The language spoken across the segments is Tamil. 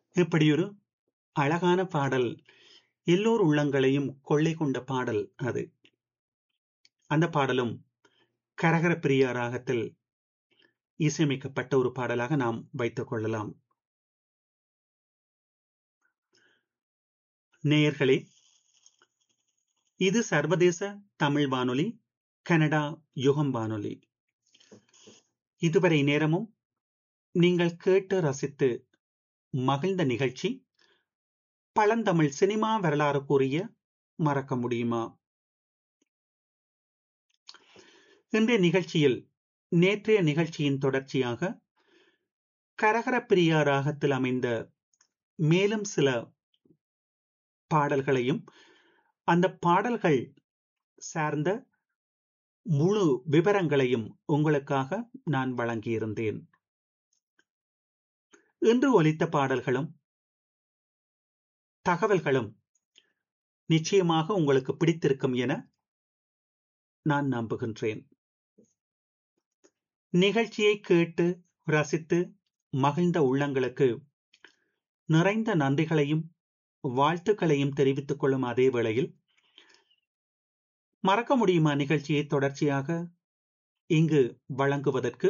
இப்படியொரு அழகான பாடல் எல்லோர் உள்ளங்களையும் கொள்ளை கொண்ட பாடல் அது அந்த பாடலும் கரகர பிரியா ராகத்தில் இசையமைக்கப்பட்ட ஒரு பாடலாக நாம் வைத்துக் கொள்ளலாம் நேயர்களே இது சர்வதேச தமிழ் வானொலி கனடா யுகம் வானொலி இதுவரை நேரமும் நீங்கள் கேட்டு ரசித்து மகிழ்ந்த நிகழ்ச்சி பழந்தமிழ் சினிமா வரலாறு கூறிய மறக்க முடியுமா இன்றைய நிகழ்ச்சியில் நேற்றைய நிகழ்ச்சியின் தொடர்ச்சியாக கரகர பிரியா ராகத்தில் அமைந்த மேலும் சில பாடல்களையும் அந்த பாடல்கள் சார்ந்த முழு விவரங்களையும் உங்களுக்காக நான் வழங்கியிருந்தேன் இன்று ஒலித்த பாடல்களும் தகவல்களும் நிச்சயமாக உங்களுக்கு பிடித்திருக்கும் என நான் நம்புகின்றேன் நிகழ்ச்சியை கேட்டு ரசித்து மகிழ்ந்த உள்ளங்களுக்கு நிறைந்த நன்றிகளையும் வாழ்த்துக்களையும் தெரிவித்துக் கொள்ளும் அதே வேளையில் மறக்க முடியுமா நிகழ்ச்சியை தொடர்ச்சியாக இங்கு வழங்குவதற்கு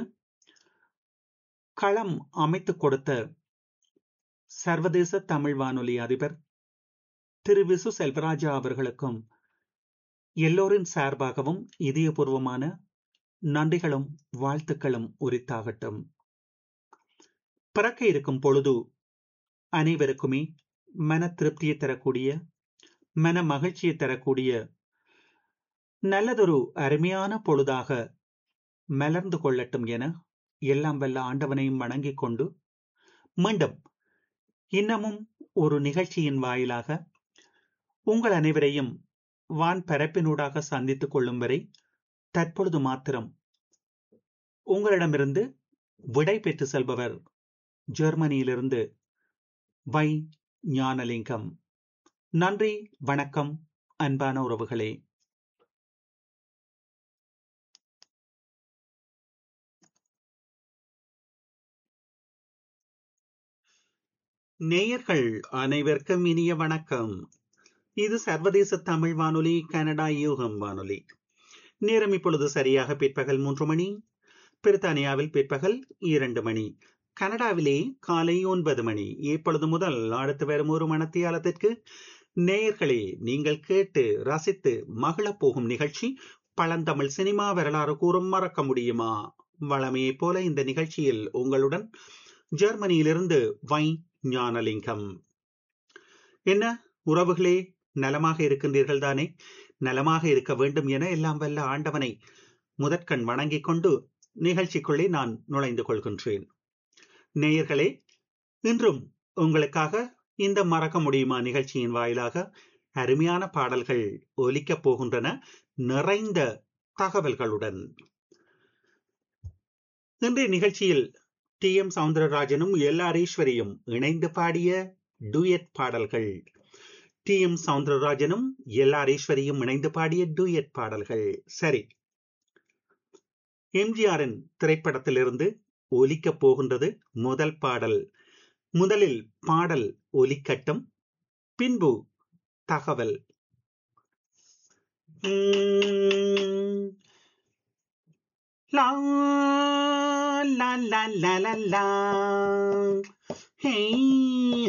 களம் அமைத்துக் கொடுத்த சர்வதேச தமிழ் வானொலி அதிபர் திரு விசு செல்வராஜா அவர்களுக்கும் எல்லோரின் சார்பாகவும் இதயபூர்வமான நன்றிகளும் வாழ்த்துக்களும் உரித்தாகட்டும் பிறக்க இருக்கும் பொழுது அனைவருக்குமே மன திருப்தியை தரக்கூடிய மன மகிழ்ச்சியை தரக்கூடிய நல்லதொரு அருமையான பொழுதாக மலர்ந்து கொள்ளட்டும் என எல்லாம் வல்ல ஆண்டவனையும் வணங்கிக் கொண்டு மீண்டும் இன்னமும் ஒரு நிகழ்ச்சியின் வாயிலாக உங்கள் அனைவரையும் வான் பரப்பினூடாக சந்தித்துக் கொள்ளும் வரை தற்பொழுது மாத்திரம் உங்களிடமிருந்து விடை பெற்று செல்பவர் ஜெர்மனியிலிருந்து வை ஞானலிங்கம் நன்றி வணக்கம் அன்பான உறவுகளே நேயர்கள் அனைவருக்கும் இனிய வணக்கம் இது சர்வதேச தமிழ் வானொலி கனடா யூகம் வானொலி நேரம் இப்பொழுது சரியாக பிற்பகல் மூன்று மணி பிரித்தானியாவில் பிற்பகல் இரண்டு மணி கனடாவிலே காலை ஒன்பது மணி இப்பொழுது முதல் அடுத்து வரும் ஒரு மணத்தியாலத்திற்கு நேயர்களே நீங்கள் கேட்டு ரசித்து மகிழப் போகும் நிகழ்ச்சி பழந்தமிழ் சினிமா வரலாறு கூறும் மறக்க முடியுமா வளமையைப் போல இந்த நிகழ்ச்சியில் உங்களுடன் ஜெர்மனியிலிருந்து வை ஞானலிங்கம் என்ன உறவுகளே நலமாக இருக்கின்றீர்கள் தானே நலமாக இருக்க வேண்டும் என எல்லாம் வல்ல ஆண்டவனை முதற்கண் வணங்கிக் கொண்டு நிகழ்ச்சிக்குள்ளே நான் நுழைந்து கொள்கின்றேன் நேயர்களே இன்றும் உங்களுக்காக இந்த மறக்க முடியுமா நிகழ்ச்சியின் வாயிலாக அருமையான பாடல்கள் ஒலிக்கப் போகின்றன நிறைந்த தகவல்களுடன் இன்றைய நிகழ்ச்சியில் டி எம் சவுந்தரராஜனும் எல் ஆர் ஈஸ்வரியும் இணைந்து பாடிய டூயட் பாடல்கள் டி எம் சவுந்தரராஜனும் எல் ஆர் ஈஸ்வரியும் இணைந்து பாடிய டூயட் பாடல்கள் சரி எம்ஜிஆரின் திரைப்படத்திலிருந்து ஒலிக்கப் போகின்றது முதல் பாடல் முதலில் பாடல் ஒலிக்கட்டும் பின்பு தகவல் லா லா லா லா லா ஹே